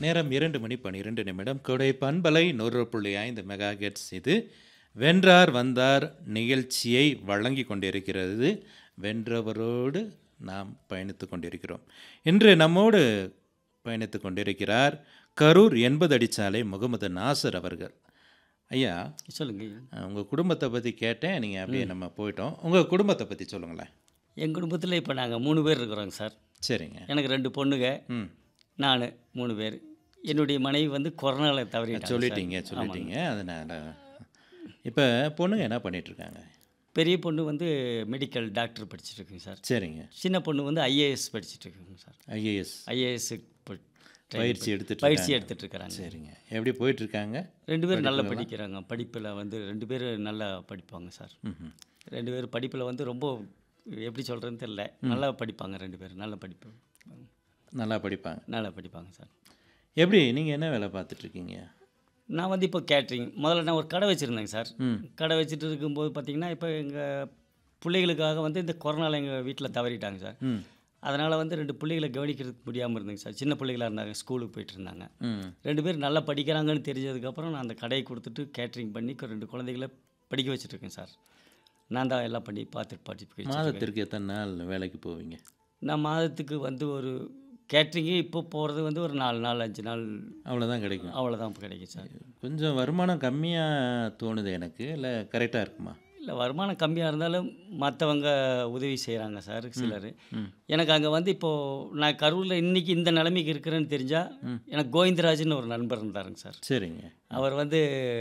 நேரம் இரண்டு மணி பன்னிரெண்டு நிமிடம் கொடை பண்பலை நூறு புள்ளி ஐந்து மெகா ஹெர்ட்ஸ் இது வென்றார் வந்தார் நிகழ்ச்சியை வழங்கி கொண்டிருக்கிறது வென்றவரோடு நாம் பயணித்து கொண்டிருக்கிறோம் இன்று நம்மோடு பயணித்து கொண்டிருக்கிறார் கரூர் எண்பது அடிச்சாலை முகமது நாசர் அவர்கள் ஐயா சொல்லுங்க உங்கள் குடும்பத்தை பற்றி கேட்டேன் நீங்கள் அப்படியே நம்ம போயிட்டோம் உங்கள் குடும்பத்தை பற்றி சொல்லுங்களேன் என் குடும்பத்தில் இப்போ நாங்கள் மூணு பேர் இருக்கிறோங்க சார் சரிங்க எனக்கு ரெண்டு பொண்ணுங்க ம் நான் மூணு பேர் என்னுடைய மனைவி வந்து கொரோனாவில் தவறிட்டாங்க சொல்லிட்டீங்க சொல்லிட்டீங்க அதனால் இப்போ பொண்ணுங்க என்ன பண்ணிட்டு இருக்காங்க பெரிய பொண்ணு வந்து மெடிக்கல் டாக்டர் படிச்சுட்டு இருக்குங்க சார் சரிங்க சின்ன பொண்ணு வந்து ஐஏஎஸ் படிச்சுட்டு இருக்குங்க சார் ஐஏஎஸ் ஐஏஎஸ் பயிற்சி எடுத்துட்டு பயிற்சி எடுத்துட்டு இருக்கிறாங்க சரிங்க எப்படி போயிட்டு இருக்காங்க ரெண்டு பேரும் நல்லா படிக்கிறாங்க படிப்பில் வந்து ரெண்டு பேரும் நல்லா படிப்பாங்க சார் ம்ஹும். ரெண்டு பேரும் படிப்பில் வந்து ரொம்ப எப்படி சொல்கிறதுன்னு தெரியல நல்லா படிப்பாங்க ரெண்டு பேரும் நல்லா படிப்பு நல்லா படிப்பாங்க நல்லா படிப்பாங்க சார் எப்படி நீங்கள் என்ன வேலை பார்த்துட்டு இருக்கீங்க நான் வந்து இப்போ கேட்ரிங் முதல்ல நான் ஒரு கடை வச்சுருந்தேங்க சார் ம். கடை வச்சுட்டு இருக்கும்போது பார்த்தீங்கன்னா இப்போ எங்கள் பிள்ளைகளுக்காக வந்து இந்த கொரோனாவில் எங்கள் வீட்டில் தவறிட்டாங்க சார் ம் அதனால் வந்து ரெண்டு பிள்ளைகளை கவனிக்கிறதுக்கு முடியாமல் இருந்தேங்க சார் சின்ன பிள்ளைகளாக இருந்தாங்க ஸ்கூலுக்கு போயிட்டு இருந்தாங்க ம் ரெண்டு பேரும் நல்லா படிக்கிறாங்கன்னு தெரிஞ்சதுக்கப்புறம் நான் அந்த கடையை கொடுத்துட்டு கேட்ரிங் பண்ணி கொ- ரெண்டு குழந்தைகளை படிக்க வச்சுட்ருக்கேன் சார் நான் தான் எல்லாம் பண்ணி பார்த்துட்டு படிப்பு மாதத்திற்கு எத்தனை நாள் வேலைக்கு போவீங்க நான் மாதத்துக்கு வந்து ஒரு கேட்ரிங்கே இப்போ போகிறது வந்து ஒரு நாலு நாள் அஞ்சு நாள் அவ்வளோதான் கிடைக்கும் அவ்வளோதான் கிடைக்கும் சார் கொஞ்சம் வருமானம் கம்மியாக தோணுது எனக்கு இல்லை கரெக்டாக இருக்குமா இல்லை வருமானம் கம்மியாக இருந்தாலும் மற்றவங்க உதவி செய்கிறாங்க சார் சிலர் எனக்கு அங்கே வந்து இப்போது நான் கரூரில் இன்றைக்கி இந்த நிலைமைக்கு இருக்கிறேன்னு தெரிஞ்சால் எனக்கு கோவிந்தராஜ்னு ஒரு நண்பர் இருந்தாருங்க சார் சரிங்க அவர் வந்து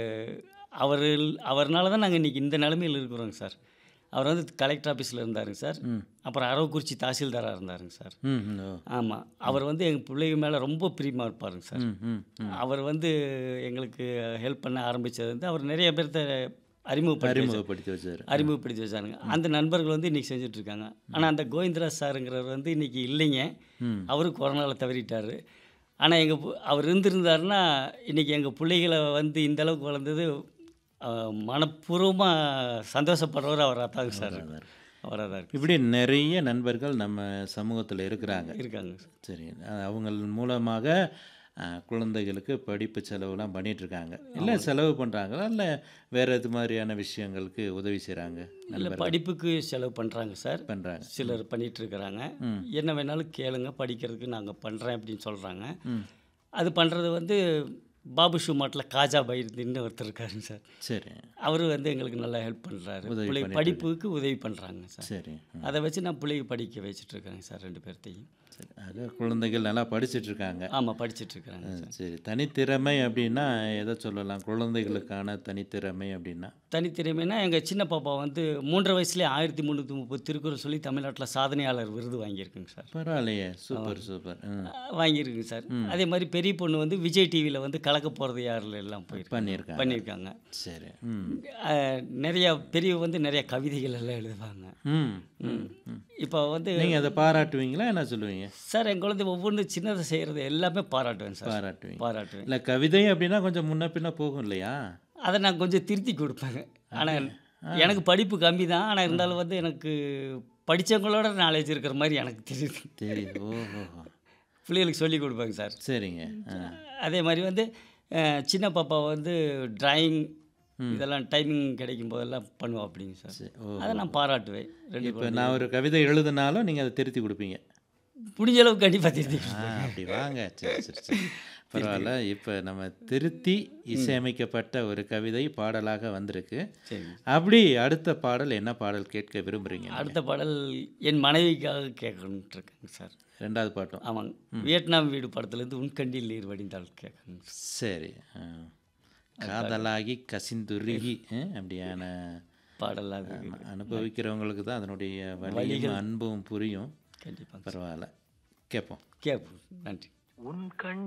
அவர் அவர்னால தான் நாங்கள் இன்றைக்கி இந்த நிலைமையில் இருக்கிறோங்க சார் அவர் வந்து கலெக்டர் ஆஃபீஸில் இருந்தாருங்க சார் அப்புறம் அரவக்குறிச்சி தாசில்தாராக இருந்தாருங்க சார் ம் ம், ஓ ஆமாம் அவர் வந்து எங்கள் பிள்ளைங்க மேலே ரொம்ப பிரியமாக இருப்பாருங்க சார் ம் ம் அவர் வந்து எங்களுக்கு ஹெல்ப் பண்ண ஆரம்பித்தது வந்து அவர் நிறைய பேர்த்த அறிமுகப்படுத்தி அறிமுகப்படுத்தி வச்சார் அறிமுகப்படுத்தி வச்சாருங்க அந்த நண்பர்கள் வந்து இன்றைக்கி செஞ்சுட்ருக்காங்க ஆனால் அந்த கோவிந்தராஜ் சாருங்கிறவர் வந்து இன்றைக்கி இல்லைங்க அவரும் கொரோனாவில் தவறிட்டார் ஆனால் எங்கள் அவர் இருந்திருந்தாருன்னா இன்றைக்கி எங்கள் பிள்ளைகளை வந்து இந்த அளவுக்கு வளர்ந்தது மனப்பூர்வமாக சந்தோஷப்படுறவர் அவராக தாங்க சார் அவராக தான் இருக்கு இப்படி நிறைய நண்பர்கள் நம்ம சமூகத்தில் இருக்கிறாங்க இருக்காங்க சரி அஹ் அவங்க மூலமாக அஹ், குழந்தைகளுக்கு படிப்பு செலவுலாம் பண்ணிட்டு இருக்காங்க இல்லை செலவு பண்ணுறாங்களா இல்லை வேறு எது மாதிரியான விஷயங்களுக்கு உதவி செய்கிறாங்க இல்லை படிப்புக்கு செலவு பண்ணுறாங்க சார் பண்ணுறாங்க சிலர் பண்ணிட்டு இருக்கிறாங்க என்ன வேணாலும் கேளுங்க படிக்கிறதுக்கு நாங்கள் பண்ணுறேன் அப்படின்னு சொல்கிறாங்க அது பண்ணுறது வந்து பாபு ஷூமாட்டில் காஜா பைர்தின்னு ஒருத்தர் இருக்காருங்க சார் சரி அவரு வந்து எங்களுக்கு நல்லா ஹெல்ப் பண்ணுறாரு பிள்ளை படிப்புக்கு உதவி பண்ணுறாங்க சார் சரி அதை வச்சு நான் பிள்ளைக்கு படிக்க வச்சுட்டு இருக்கேங்க சார் ரெண்டு பேர்த்தையும் சரி ஆக குழந்தைகள் நல்லா படிச்சிட்டு இருக்காங்க ஆமாம் படிச்சுட்டு இருக்கிறாங்க சார் சரி தனித்திறமை அப்படின்னா எதை சொல்லலாம் குழந்தைகளுக்கான தனித்திறமை அப்படின்னா தனித்திறமைனா எங்கள் சின்ன பாப்பா வந்து மூன்றரை வயசுலேயே ஆயிரத்தி முந்நூற்றி முப்பது திருக்குறள் சொல்லி தமிழ்நாட்டில் சாதனையாளர் விருது வாங்கியிருக்குங்க சார் பரவாயில்லையே சூப்பர் சூப்பர் ம் வாங்கியிருக்குங்க சார் அதே மாதிரி பெரிய பொண்ணு வந்து விஜய் டிவியில் வந்து கலக்க போகிறது யாரில் எல்லாம் போயிருக்காங்க பண்ணியிருக்காங்க பண்ணியிருக்காங்க சரி ம் அஹ், நிறைய பெரிய வந்து நிறைய கவிதைகள் எல்லாம் எழுதுவாங்க ம் ம். இப்போ வந்து நீங்கள் அதை பாராட்டுவீங்களா என்ன சொல்லுவீங்க சார் என் குழந்தை ஒவ்வொன்று சின்னதை செய்கிறது எல்லாமே பாராட்டுவேன் சார் பாராட்டுவீங்க பாராட்டுவேன் இல்லை கவிதை அப்படின்னா கொஞ்சம் முன்ன பின்ன போகும் இல்லையா அதை நான் கொஞ்சம் திருத்தி கொடுப்பேங்க ஆனால் எனக்கு படிப்பு கம்மி தான் ஆனால் இருந்தாலும் வந்து எனக்கு படித்தவங்களோட நாலேஜ் இருக்கிற மாதிரி எனக்கு தெரியுது தெரியுது ஓஹோ பிள்ளைகளுக்கு சொல்லி கொடுப்பேங்க சார் சரிங்க ஆ அதே மாதிரி வந்து அஹ், சின்ன பாப்பா வந்து டிராயிங் இதெல்லாம் டைமிங் கிடைக்கும் போதெல்லாம் பண்ணுவா அப்படிங்க சார் சரி ஓ அதை நான் பாராட்டுவேன் ரெண்டு இப்போ நான் ஒரு கவிதை எழுதுனாலும் நீங்கள் அதை திருத்தி கொடுப்பீங்க முடிஞ்ச அளவுக்கு கண்டிப்பாக திருத்தி ஆ அப்படி வாங்க சரி சரி சரி பரவாயில்ல இப்போ நம்ம திருத்தி இசையமைக்கப்பட்ட ஒரு கவிதை பாடலாக வந்திருக்கு சரி அப்படி அடுத்த பாடல் என்ன பாடல் கேட்க விரும்புகிறீங்க அடுத்த பாடல் என் மனைவிக்காக கேட்கணுன்ட்டு இருக்கேங்க சார் ரெண்டாவது பாட்டும் ஆமாங்க வியட்நாம் வீடு படத்துலேருந்து உன் கண்டில் நீர் வடிந்தால் கேட்கணுங்க சரி ஆ. காதலாகி கசிந்துருகி ஆ, அப்படியான பாடல் அது அனுபவிக்கிறவங்களுக்கு தான் அதனுடைய வலியும் அன்பும் புரியும் கண்டிப்பாக பரவாயில்ல கேட்போம் கேட்போம் நன்றி உன் கண்